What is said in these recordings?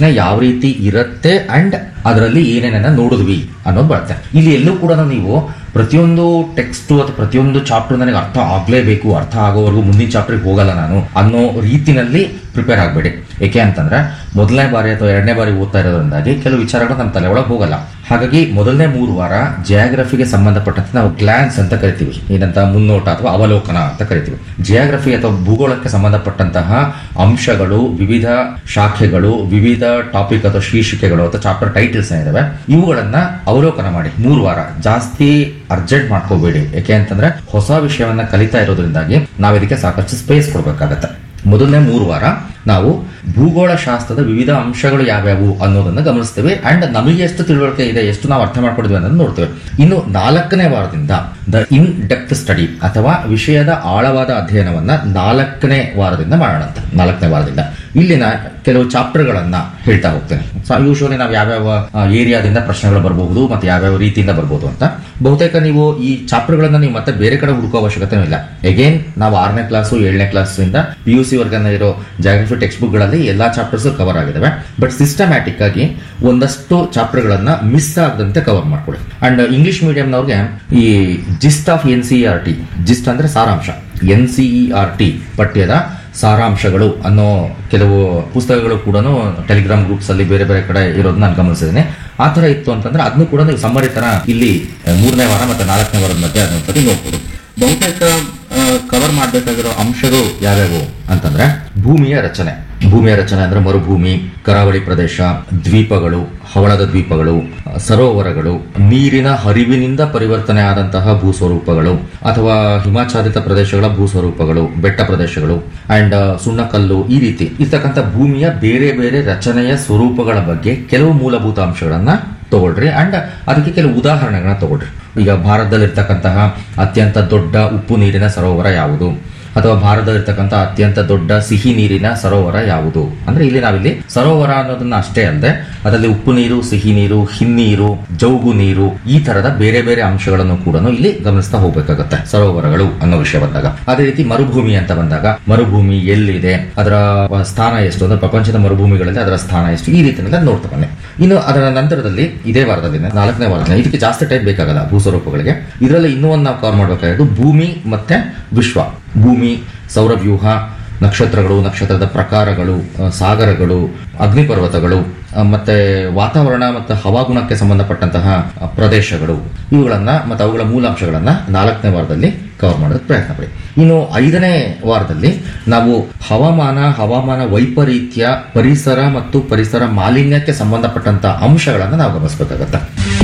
ಪ್ರಶ್ನೆ ಯಾವ ರೀತಿ ಇರುತ್ತೆ ಅಂಡ್ ಅದರಲ್ಲಿ ಏನೇನನ್ನ ನೋಡಿದ್ವಿ ಅನ್ನೋದು ಬರುತ್ತೆ ಇಲ್ಲಿ ಎಲ್ಲೂ ಕೂಡ ನೀವು ಪ್ರತಿಯೊಂದು ಟೆಕ್ಸ್ಟ್ ಅಥವಾ ಪ್ರತಿಯೊಂದು ಚಾಪ್ಟರ್ ನನಗೆ ಅರ್ಥ ಆಗ್ಲೇಬೇಕು ಅರ್ಥ ಆಗೋವರೆಗೂ ಮುಂದಿನ ಚಾಪ್ಟರ್ಗೆ ಹೋಗಲ್ಲ ನಾನು ಅನ್ನೋ ರೀತಿನಲ್ಲಿ ಪ್ರಿಪೇರ್ ಆಗಬೇಡಿ ಏಕೆ ಅಂತಂದ್ರೆ ಮೊದಲನೇ ಬಾರಿ ಅಥವಾ ಎರಡನೇ ಬಾರಿ ಓದ್ತಾ ಇರೋದ್ರಿಂದಾಗಿ ಕೆಲವು ವಿಚಾರಗಳು ನಮ್ಮ ತಲೆ ಒಳಗೆ ಹೋಗಲ್ಲ ಹಾಗಾಗಿ ಮೊದಲನೇ ಮೂರು ವಾರ ಜಿಯಾಗ್ರಫಿಗೆ ಸಂಬಂಧಪಟ್ಟಂತೆ ನಾವು ಗ್ಲಾನ್ಸ್ ಅಂತ ಕರಿತೀವಿ ಏನಂತ ಮುನ್ನೋಟ ಅಥವಾ ಅವಲೋಕನ ಅಂತ ಕರಿತೀವಿ ಜಿಯಾಗ್ರಫಿ ಅಥವಾ ಭೂಗೋಳಕ್ಕೆ ಸಂಬಂಧಪಟ್ಟಂತಹ ಅಂಶಗಳು ವಿವಿಧ ಶಾಖೆಗಳು ವಿವಿಧ ಟಾಪಿಕ್ ಅಥವಾ ಶೀರ್ಷಿಕೆಗಳು ಅಥವಾ ಚಾಪ್ಟರ್ ಟೈಟಲ್ಸ್ ಏನಿದಾವೆ ಇವುಗಳನ್ನ ಅವಲೋಕನ ಮಾಡಿ ಮೂರು ವಾರ ಜಾಸ್ತಿ ಅರ್ಜೆಂಟ್ ಮಾಡ್ಕೋಬೇಡಿ ಯಾಕೆ ಅಂತಂದ್ರೆ ಹೊಸ ವಿಷಯವನ್ನ ಕಲಿತಾ ಇರೋದ್ರಿಂದಾಗಿ ನಾವು ಇದಕ್ಕೆ ಸಾಕಷ್ಟು ಸ್ಪೇಸ್ ಕೊಡ್ಬೇಕಾಗತ್ತೆ ಮೊದಲನೇ ಮೂರು ವಾರ ನಾವು ಭೂಗೋಳ ಶಾಸ್ತ್ರದ ವಿವಿಧ ಅಂಶಗಳು ಯಾವ್ಯಾವು ಅನ್ನೋದನ್ನ ಗಮನಿಸ್ತೇವೆ ಅಂಡ್ ನಮಗೆ ಎಷ್ಟು ತಿಳುವಳಿಕೆ ಇದೆ ಎಷ್ಟು ನಾವು ಅರ್ಥ ಮಾಡ್ಕೊಂಡಿದ್ವಿ ಅನ್ನೋದನ್ನ ನೋಡ್ತೇವೆ ಇನ್ನು ನಾಲ್ಕನೇ ವಾರದಿಂದ ದ ಇನ್ ಡೆಪ್ತ್ ಸ್ಟಡಿ ಅಥವಾ ವಿಷಯದ ಆಳವಾದ ಅಧ್ಯಯನವನ್ನ ನಾಲ್ಕನೇ ವಾರದಿಂದ ಮಾಡೋಣ ಅಂತ ನಾಲ್ಕನೇ ವಾರದಿಂದ ಇಲ್ಲಿನ ಕೆಲವು ಚಾಪ್ಟರ್ಗಳನ್ನ ಹೇಳ್ತಾ ಹೋಗ್ತೇನೆ ಯೂಶುವಲಿ ನಾವು ಯಾವ್ಯಾವ ಏರಿಯಾದಿಂದ ಪ್ರಶ್ನೆಗಳು ಬರಬಹುದು ಮತ್ತೆ ಯಾವ್ಯಾವ ರೀತಿಯಿಂದ ಬರ್ಬೋದು ಅಂತ ಬಹುತೇಕ ನೀವು ಈ ಚಾಪ್ಟರ್ಗಳನ್ನ ನೀವು ಮತ್ತೆ ಬೇರೆ ಕಡೆ ಹುಡುಕೋ ಅವಶ್ಯಕತೆ ಇಲ್ಲ ಎಗೇನ್ ನಾವು ಆರನೇ ಕ್ಲಾಸು ಏಳನೇ ಕ್ಲಾಸ್ ಇಂದ ಪಿ ಯು ಸಿ ವರ್ಗನ ಇರೋ ಜಾಗ್ರಫಿ ಟೆಕ್ಸ್ಟ್ ಬುಕ್ ಗಳಲ್ಲಿ ಎಲ್ಲಾ ಚಾಪ್ಟರ್ಸ್ ಕವರ್ ಆಗಿದಾವೆ ಬಟ್ ಸಿಸ್ಟಮ್ಯಾಟಿಕ್ ಆಗಿ ಒಂದಷ್ಟು ಚಾಪ್ಟರ್ ಗಳನ್ನ ಮಿಸ್ ಆಗದಂತೆ ಕವರ್ ಮಾಡ್ಕೊಳ್ಳಿ ಅಂಡ್ ಇಂಗ್ಲಿಷ್ ಮೀಡಿಯಂನವ್ರಿಗೆ ಈ gist of N C R T gist ಅಂದ್ರೆ ಸಾರಾಂಶ ಎನ್ ಸಿ ಆರ್ ಟಿ ಪಠ್ಯದ ಸಾರಾಂಶಗಳು ಅನ್ನೋ ಕೆಲವು ಪುಸ್ತಕಗಳು ಕೂಡ ಟೆಲಿಗ್ರಾಮ್ ಗ್ರೂಪ್ಸ್ ಅಲ್ಲಿ ಬೇರೆ ಬೇರೆ ಕಡೆ ಇರೋದನ್ನ ನಾನು ಗಮನಿಸಿದ್ದೇನೆ ಆ ತರ ಇತ್ತು ಅಂತಂದ್ರೆ ಅದನ್ನು ಕೂಡ ನೀವು ಸಮ್ಮರಿ ತರ ಇಲ್ಲಿ ಆ, ಮೂರನೇ ವಾರ ಮತ್ತೆ ನಾಲ್ಕನೇ ವಾರದ ಮಧ್ಯೆ ಅದನ್ನ ನೋಡ್ಬೋದು ಬಹುತೇಕ ಕವರ್ ಮಾಡಬೇಕಾಗಿರೋ ಅಂಶಗಳು ಯಾವ್ಯಾವು ಅಂತಂದ್ರೆ ಭೂಮಿಯ ರಚನೆ ಭೂಮಿಯ ರಚನೆ ಅಂದ್ರೆ ಮರುಭೂಮಿ ಕರಾವಳಿ ಪ್ರದೇಶ ದ್ವೀಪಗಳು ಹವಳದ ದ್ವೀಪಗಳು ಆ, ಸರೋವರಗಳು ನೀರಿನ ಹರಿವಿನಿಂದ ಪರಿವರ್ತನೆ ಆದಂತಹ ಭೂಸ್ವರೂಪಗಳು ಅಥವಾ ಹಿಮಾಚ್ಛಾದಿತ ಪ್ರದೇಶಗಳ ಭೂಸ್ವರೂಪಗಳು ಬೆಟ್ಟ ಪ್ರದೇಶಗಳು ಅಂಡ್ ಸುಣ್ಣಕಲ್ಲು ಈ ರೀತಿ ಇರ್ತಕ್ಕಂಥ ಭೂಮಿಯ ಬೇರೆ ಬೇರೆ ರಚನೆಯ ಸ್ವರೂಪಗಳ ಬಗ್ಗೆ ಕೆಲವು ಮೂಲಭೂತ ಅಂಶಗಳನ್ನ ತಗೊಳ್ರಿ ಅಂಡ್ ಅದಕ್ಕೆ ಕೆಲವು ಉದಾಹರಣೆಗಳನ್ನ ತಗೊಳ್ರಿ ಈಗ ಭಾರತದಲ್ಲಿರ್ತಕ್ಕಂತಹ ಅತ್ಯಂತ ದೊಡ್ಡ ಉಪ್ಪು ನೀರಿನ ಸರೋವರ ಯಾವುದು ಅಥವಾ ಭಾರತದಲ್ಲಿರ್ತಕ್ಕಂಥ ಅತ್ಯಂತ ದೊಡ್ಡ ಸಿಹಿ ನೀರಿನ ಸರೋವರ ಯಾವುದು ಅಂದ್ರೆ ಇಲ್ಲಿ ನಾವಿಲ್ಲಿ ಸರೋವರ ಅನ್ನೋದನ್ನ ಅಷ್ಟೇ ಅಲ್ಲದೆ ಅದರಲ್ಲಿ ಉಪ್ಪು ನೀರು ಸಿಹಿ ನೀರು ಹಿನ್ನೀರು ಜೌಗು ನೀರು ಈ ತರದ ಬೇರೆ ಬೇರೆ ಅಂಶಗಳನ್ನು ಕೂಡ ಇಲ್ಲಿ ಗಮನಿಸ್ತಾ ಹೋಗ್ಬೇಕಾಗತ್ತೆ ಸರೋವರಗಳು ಅನ್ನೋ ವಿಷಯ ಬಂದಾಗ ಅದೇ ರೀತಿ ಮರುಭೂಮಿ ಅಂತ ಬಂದಾಗ ಮರುಭೂಮಿ ಎಲ್ಲಿದೆ ಅದರ ಸ್ಥಾನ ಎಷ್ಟು ಅಂದ್ರೆ ಪ್ರಪಂಚದ ಮರುಭೂಮಿಗಳಲ್ಲಿ ಅದರ ಸ್ಥಾನ ಎಷ್ಟು ಈ ರೀತಿಯೆಲ್ಲ ನೋಡ್ತಾ ಬನ್ನಿ ಇನ್ನು ಅದರ ನಂತರದಲ್ಲಿ ಇದೇ ವಾರದಲ್ಲಿ ನಾಲ್ಕನೇ ವಾರದಲ್ಲಿ ಇದಕ್ಕೆ ಜಾಸ್ತಿ ಟೈಪ್ ಬೇಕಾಗಲ್ಲ ಭೂಸ್ವರೂಪಗಳಿಗೆ ಇದರಲ್ಲಿ ಇನ್ನೂ ಒಂದು ನಾವು ಕವರ್ ಮಾಡಬೇಕಾಗಿರೋದು ಭೂಮಿ ಮತ್ತೆ ವಿಶ್ವ ಭೂಮಿ ಸೌರವ್ಯೂಹ ನಕ್ಷತ್ರಗಳು ನಕ್ಷತ್ರದ ಪ್ರಕಾರಗಳು ಆ, ಸಾಗರಗಳು ಅಗ್ನಿಪರ್ವತಗಳು ಆ, ಮತ್ತೆ ವಾತಾವರಣ ಮತ್ತು ಹವಾಗುಣಕ್ಕೆ ಸಂಬಂಧಪಟ್ಟಂತಹ ಆ, ಪ್ರದೇಶಗಳು ಇವುಗಳನ್ನ ಮತ್ತು ಅವುಗಳ ಮೂಲಾಂಶಗಳನ್ನ ನಾಲ್ಕನೇ ವಾರದಲ್ಲಿ ಕವರ್ ಮಾಡೋದಕ್ಕೆ ಪ್ರಯತ್ನ ಪಡಿ ಇನ್ನು ಐದನೇ ವಾರದಲ್ಲಿ ನಾವು ಹವಾಮಾನ ಹವಾಮಾನ ವೈಪರೀತ್ಯ ಪರಿಸರ ಮತ್ತು ಪರಿಸರ ಮಾಲಿನ್ಯಕ್ಕೆ ಸಂಬಂಧಪಟ್ಟಂತ ಅಂಶಗಳನ್ನ ನಾವು ಗಮನಿಸಬೇಕಾಗತ್ತೆ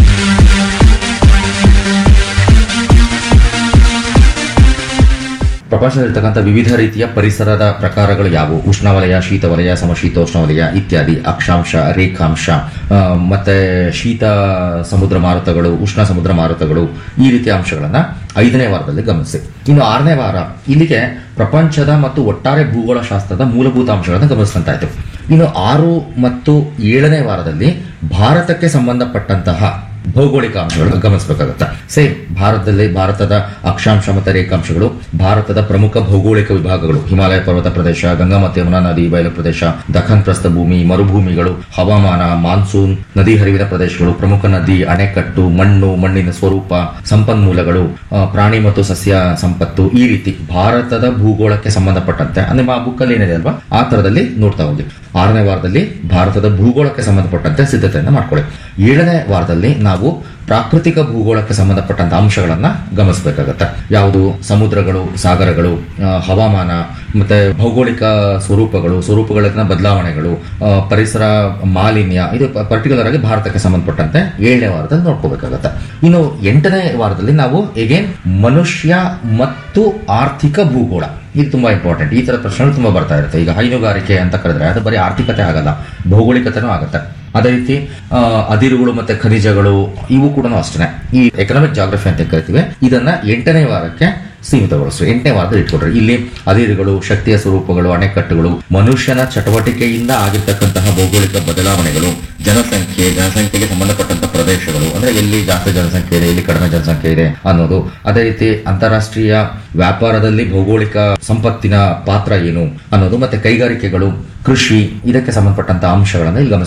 ಪ್ರಪಂಚದಲ್ಲಿರ್ತಕ್ಕಂಥ ವಿವಿಧ ರೀತಿಯ ಪರಿಸರದ ಪ್ರಕಾರಗಳು ಯಾವುವು ಉಷ್ಣವಲಯ ಶೀತವಲಯ ಸಮಶೀತೋಷ್ಣವಲಯ ಇತ್ಯಾದಿ ಅಕ್ಷಾಂಶ ರೇಖಾಂಶ ಆ, ಮತ್ತೆ ಶೀತ ಸಮುದ್ರ ಮಾರುತಗಳು ಉಷ್ಣ ಸಮುದ್ರ ಮಾರುತಗಳು ಈ ರೀತಿಯ ಅಂಶಗಳನ್ನ ಐದನೇ ವಾರದಲ್ಲಿ ಗಮನಿಸಿ ಇನ್ನು ಆರನೇ ವಾರ ಇಲ್ಲಿಗೆ ಪ್ರಪಂಚದ ಮತ್ತು ಒಟ್ಟಾರೆ ಭೂಗೋಳ ಶಾಸ್ತ್ರದ ಮೂಲಭೂತ ಅಂಶಗಳನ್ನು ಗಮನಿಸಿದಂತಾಯ್ತು ಇನ್ನು ಆರು ಮತ್ತು ಏಳನೇ ವಾರದಲ್ಲಿ ಭಾರತಕ್ಕೆ ಸಂಬಂಧಪಟ್ಟಂತಹ ಭೌಗೋಳಿಕ ಅಂಶಗಳು ಗಮನಿಸಬೇಕಾಗುತ್ತೆ ಸೇಮ್ ಭಾರತದಲ್ಲಿ ಭಾರತದ ಅಕ್ಷಾಂಶ ಮತ್ತು ರೇಖಾಂಶಗಳು ಭಾರತದ ಪ್ರಮುಖ ಭೌಗೋಳಿಕ ವಿಭಾಗಗಳು ಹಿಮಾಲಯ ಪರ್ವತ ಪ್ರದೇಶ ಗಂಗಾ ಮತ್ತು ಯಮುನಾ ನದಿ ಬಯಲು ಪ್ರದೇಶ ದಖನ್ ಪ್ರಸ್ಥಭೂಮಿ ಮರುಭೂಮಿಗಳು ಹವಾಮಾನ ಮಾನ್ಸೂನ್ ನದಿ ಹರಿವಿನ ಪ್ರದೇಶಗಳು ಪ್ರಮುಖ ನದಿ ಅಣೆಕಟ್ಟು ಮಣ್ಣು ಮಣ್ಣಿನ ಸ್ವರೂಪ ಸಂಪನ್ಮೂಲಗಳು ಆ, ಪ್ರಾಣಿ ಮತ್ತು ಸಸ್ಯ ಸಂಪತ್ತು ಈ ರೀತಿ ಭಾರತದ ಭೂಗೋಳಕ್ಕೆ ಸಂಬಂಧಪಟ್ಟಂತೆ ನಿಮ್ಮ ಆ ಬುಕ್ಕಲ್ಲಿ ಏನಿದೆ ಅಲ್ವಾ ಆ ತರದಲ್ಲಿ ನೋಡ್ತಾ ಹೋಗಿ ಆರನೇ ವಾರದಲ್ಲಿ ಭಾರತದ ಭೂಗೋಳಕ್ಕೆ ಸಂಬಂಧಪಟ್ಟಂತೆ ಸಿದ್ಧತೆಯನ್ನು ಮಾಡ್ಕೊಳ್ಳಿ ಏಳನೇ ವಾರದಲ್ಲಿ ನಾವು ಪ್ರಾಕೃತಿಕ ಭೂಗೋಳಕ್ಕೆ ಸಂಬಂಧಪಟ್ಟಂತ ಅಂಶಗಳನ್ನ ಗಮನಿಸಬೇಕಾಗತ್ತೆ ಯಾವುದು ಸಮುದ್ರಗಳು ಸಾಗರಗಳು ಆ, ಹವಾಮಾನ ಮತ್ತೆ ಭೌಗೋಳಿಕ ಸ್ವರೂಪಗಳು ಸ್ವರೂಪಗಳಲ್ಲಿನ ಬದಲಾವಣೆಗಳು ಆ, ಪರಿಸರ ಮಾಲಿನ್ಯ ಇದು ಪರ್ಟಿಕ್ಯುಲರ್ ಆಗಿ ಭಾರತಕ್ಕೆ ಸಂಬಂಧಪಟ್ಟಂತೆ ಏಳನೇ ವಾರದಲ್ಲಿ ನೋಡ್ಕೋಬೇಕಾಗತ್ತೆ ಇನ್ನು ಎಂಟನೇ ವಾರದಲ್ಲಿ ನಾವು ಎಗೇನ್ ಮನುಷ್ಯ ಮತ್ತು ಆರ್ಥಿಕ ಭೂಗೋಳ ಇದು ತುಂಬಾ ಇಂಪಾರ್ಟೆಂಟ್ ಈ ತರ ಪ್ರಶ್ನೆಗಳು ತುಂಬಾ ಬರ್ತಾ ಇರುತ್ತೆ ಈಗ ಹೈನುಗಾರಿಕೆ ಅಂತ ಕರೆದ್ರೆ ಅದು ಬರೀ ಆರ್ಥಿಕತೆ ಆಗಲ್ಲ ಭೌಗೋಳಿಕತೆನೂ ಆಗುತ್ತೆ ಅದೇ ರೀತಿ ಆ, ಅದಿರುಗಳು ಮತ್ತೆ ಖನಿಜಗಳು ಇವು ಕೂಡ ಅಷ್ಟೇ ಈ ಎಕನಾಮಿಕ್ ಜಾಗ್ರಫಿ ಅಂತ ಕರಿತೀವಿ ಇದನ್ನ ಎಂಟನೇ ವಾರಕ್ಕೆ ಸೀಮಿತಗೊಳಿಸು ಎಂಟನೇ ವಾರದಲ್ಲಿ ಇಟ್ಕೊಡ್ರಿ ಇಲ್ಲಿ ಅದಿರುಗಳು ಶಕ್ತಿಯ ಸ್ವರೂಪಗಳು ಅಣೆಕಟ್ಟುಗಳು ಮನುಷ್ಯನ ಚಟುವಟಿಕೆಯಿಂದ ಆಗಿರ್ತಕ್ಕಂತಹ ಭೌಗೋಳಿಕ ಬದಲಾವಣೆಗಳು ಜನಸಂಖ್ಯೆ ಜನಸಂಖ್ಯೆಗೆ ಸಂಬಂಧಪಟ್ಟಂತ ಪ್ರದೇಶಗಳು ಅಂದ್ರೆ ಎಲ್ಲಿ ಜಾಸ್ತಿ ಜನಸಂಖ್ಯೆ ಇದೆ ಎಲ್ಲಿ ಕಡಿಮೆ ಜನಸಂಖ್ಯೆ ಇದೆ ಅನ್ನೋದು ಅದೇ ರೀತಿ ಅಂತಾರಾಷ್ಟ್ರೀಯ ವ್ಯಾಪಾರದಲ್ಲಿ ಭೌಗೋಳಿಕ ಸಂಪತ್ತಿನ ಪಾತ್ರ ಏನು ಅನ್ನೋದು ಮತ್ತೆ ಕೈಗಾರಿಕೆಗಳು ಕೃಷಿ ಇದಕ್ಕೆ ಸಂಬಂಧಪಟ್ಟಂತ ಅಂಶಗಳನ್ನು ಇಲ್ಲಿ ಗಮನಿಸ